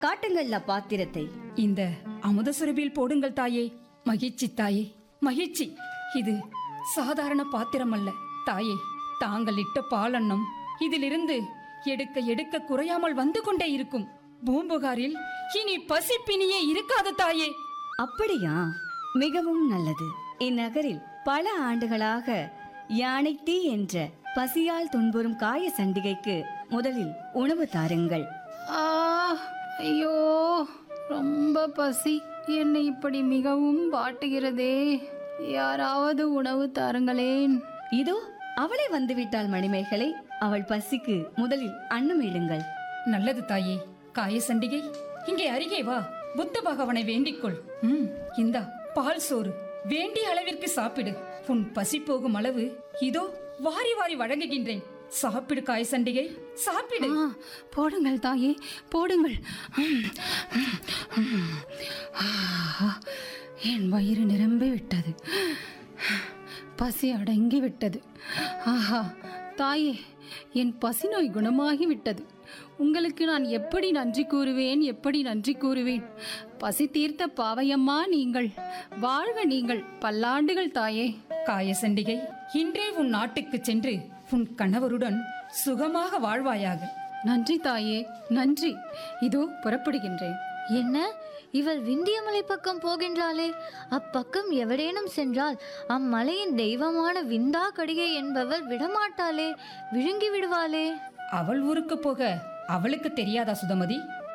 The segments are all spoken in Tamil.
காட்டுங்கள்ல பாத்திரத்தை இந்த அமுத சுரபியில் போடுங்கள் தாயே மகிழ்ச்சி தாயே மகிழ்ச்சி இது சாதாரண பாத்திரம் அல்ல தாயே தாங்கள் இட்ட பாலன்னம் இதிலிருந்து எடுக்க எடுக்க குறையாமல் வந்து கொண்டே இருக்கும் பூம்புகாரில் இனி பசிப்பினியே இருக்காது தாயே அப்படியா மிகவும் நல்லது இந்நகரில் பல ஆண்டுகளாக யானை தீ என்ற பசியால் துன்புறும் காய சண்டிகைக்கு முதலில் உணவு தாருங்கள் ஆ ஐயோ ரொம்ப பசி என்னை இப்படி மிகவும் வாட்டுகிறதே யாராவது உணவு தாருங்களேன் இதோ அவளை வந்துவிட்டாள் மணிமேகலை அவள் பசிக்கு முதலில் அன்னம் இடுங்கள் நல்லது தாயே காய சண்டிகை இங்கே அருகே வா புத்த பகவனை வேண்டிக்கொள் ம் இந்தா பால் சோறு வேண்டிய அளவிற்கு சாப்பிடு உன் பசி போகும் அளவு இதோ வாரி வாரி வழங்குகின்றேன் சாப்பிடு காய சண்டிகை சாப்பிடு ஆ போடுங்கள் தாயே போடுங்கள் ம், ம், ம். ஆ, என் வயிறு நிரம்பி விட்டது பசி அடங்கி விட்டது ஆஹா தாயே என் பசி நோய் குணமாகி விட்டது உங்களுக்கு நான் எப்படி நன்றி கூறுவேன் எப்படி நன்றி கூறுவேன் பசி தீர்த்த பாவையம்மா நீங்கள் வாழ்க நீங்கள் பல்லாண்டுகள் தாயே காய சண்டிகை இன்றே உன் நாட்டுக்கு சென்று உன் கணவருடன் சுகமாக வாழ்வாயாக நன்றி தாயே நன்றி இதோ புறப்படுகின்றேன் என்ன இவள் விந்தியமலை பக்கம் போகின்றாளே அப்பக்கம் எவரேனும் சென்றால் அம்மலையின் தெய்வமான விந்தா கடிகை என்பவர் விடமாட்டாளே விழுங்கி விடுவாளே அவள் ஊருக்கு போக அவளுக்கு தெரியாதா சுதமதி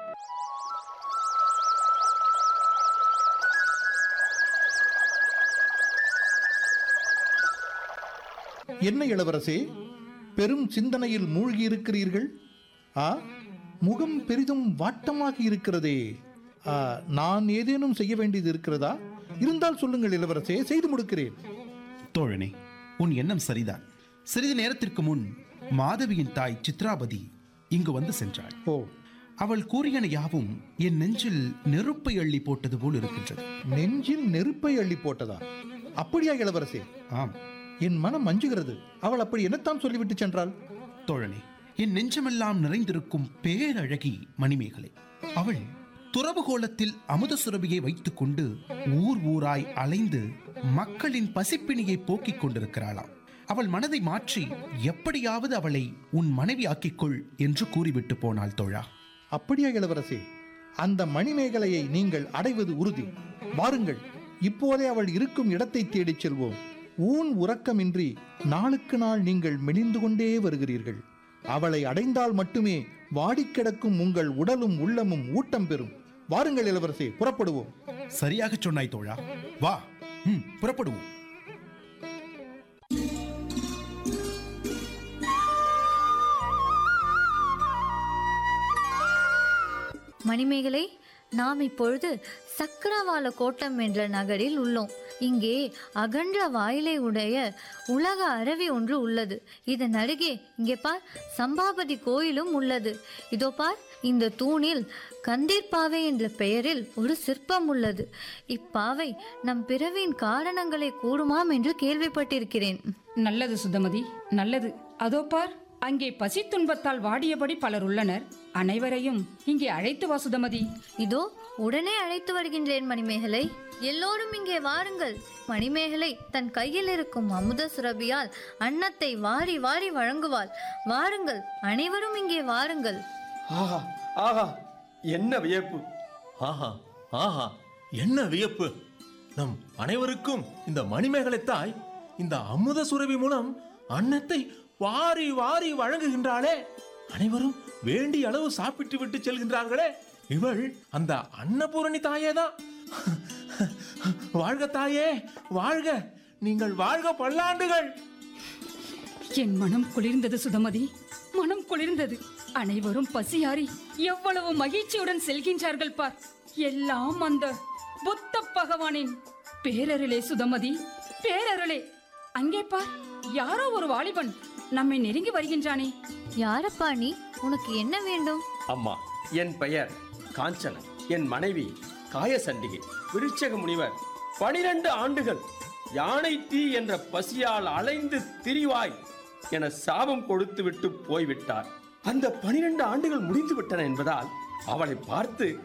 என்ன இளவரசே பெரும் சிந்தனையில் மூழ்கி இருக்கிறீர்கள் ஆ முகம் பெரிதும் வாட்டமாக இருக்கிறதே ஆ, நான் ஏதேனும் செய்ய வேண்டியது இருக்கிறதா இருந்தால் சொல்லுங்கள் இளவரசே செய்து முடிக்கிறேன் தோழனே உன் எண்ணம் சரிதான் சிறிது நேரத்திற்கு முன் மாதவியின் தாய் சித்ராபதி இங்கு வந்து சென்றாள் ஓ அவள் கூறியன யாவும் என் நெஞ்சில் நெருப்பை அள்ளி போட்டது போல் இருக்கின்றது நெஞ்சில் நெருப்பை அள்ளி போட்டதா அப்படியா இளவரசே ஆம் என் மனம் மஞ்சுகிறது அவள் அப்படி என்னத்தான் சொல்லிவிட்டு சென்றாள் தோழனே என் நெஞ்சமெல்லாம் நிறைந்திருக்கும் பேரழகி மணிமேகலை அவள் துறவு கோலத்தில் அமுத சுரபியை வைத்துக் கொண்டு ஊர் ஊராய் அலைந்து மக்களின் பசிப்பிணியை போக்கிக் கொண்டிருக்கிறாளாம் அவள் மனதை மாற்றி எப்படியாவது அவளை உன் மனைவி ஆக்கிக்கொள் என்று கூறிவிட்டு போனாள் தோழா அப்படியா இளவரசே அந்த மணிமேகலையை நீங்கள் அடைவது உறுதி வாருங்கள் இப்போதே அவள் இருக்கும் இடத்தை தேடிச் செல்வோம் ஊன் உறக்கமின்றி நாளுக்கு நாள் நீங்கள் மெலிந்து கொண்டே வருகிறீர்கள் அவளை அடைந்தால் மட்டுமே வாடிக் கிடக்கும் உங்கள் உடலும் உள்ளமும் ஊட்டம் பெறும் வாருங்கள் இளவரசே புறப்படுவோம் சரியாக சொன்னாய் தோழா வா ம், புறப்படுவோம் மணிமேகலை நாம் இப்பொழுது சக்கரவால கோட்டம் என்ற நகரில் உள்ளோம் இங்கே அகன்ற வாயிலை உடைய உலக அறவி ஒன்று உள்ளது இதன் அருகே இங்கே பார் சம்பாபதி கோயிலும் உள்ளது இதோ பார் இந்த தூணில் கந்தீர்பாவை என்ற பெயரில் ஒரு சிற்பம் உள்ளது இப்பாவை நம் பிறவியின் காரணங்களை கூறுமாம் என்று கேள்விப்பட்டிருக்கிறேன் நல்லது சுதமதி நல்லது அதோ பார் அங்கே பசி துன்பத்தால் வாடியபடி பலர் உள்ளனர் அனைவரையும் இங்கே அழைத்து வா சுதமதி இதோ உடனே அழைத்து வருகின்றேன் மணிமேகலை எல்லோரும் இங்கே வாருங்கள் மணிமேகலை தன் கையில் இருக்கும் அமுத சுரபியால் அன்னத்தை வாரி வாரி வழங்குவாள் வாருங்கள் அனைவரும் இங்கே வாருங்கள் ஆஹா ஆஹா என்ன வியப்பு ஆஹா ஆஹா என்ன வியப்பு நம் அனைவருக்கும் இந்த மணிமேகலை தாய் இந்த அமுத சுரபி மூலம் அன்னத்தை வாரி வாரி வழங்குகின்றாளே அனைவரும் வேண்டிய அளவு சாப்பிட்டு விட்டு செல்கின்றார்களே இவள் அந்த அன்னபூரணி தாயேதான் வாழ்க தாயே வாழ்க நீங்கள் வாழ்க பல்லாண்டுகள் என் மனம் குளிர்ந்தது சுதமதி மனம் குளிர்ந்தது அனைவரும் பசியாறி எவ்வளவு மகிழ்ச்சியுடன் செல்கின்றார்கள் பார் எல்லாம் அந்த புத்த பகவானின் பேரருளே சுதமதி பேரருளே அங்கே பார் யாரோ ஒரு வாலிபன் நம்மை நெருங்கி வருகின்றானே யாரப்பா நீ உனக்கு என்ன வேண்டும் அம்மா என் பெயர் காஞ்சனன் என் மனைவி காயசண்டிகை விருட்சக முனிவர் பனிரெண்டு ஆண்டுகள் யானை தீ என்ற பசியால் அலைந்து திரிவாய் என சாபம் கொடுத்து விட்டு போய்விட்டார் அந்த பனிரெண்டு ஆண்டுகள் முடிந்து விட்டன என்பதால் அவளை பார்த்து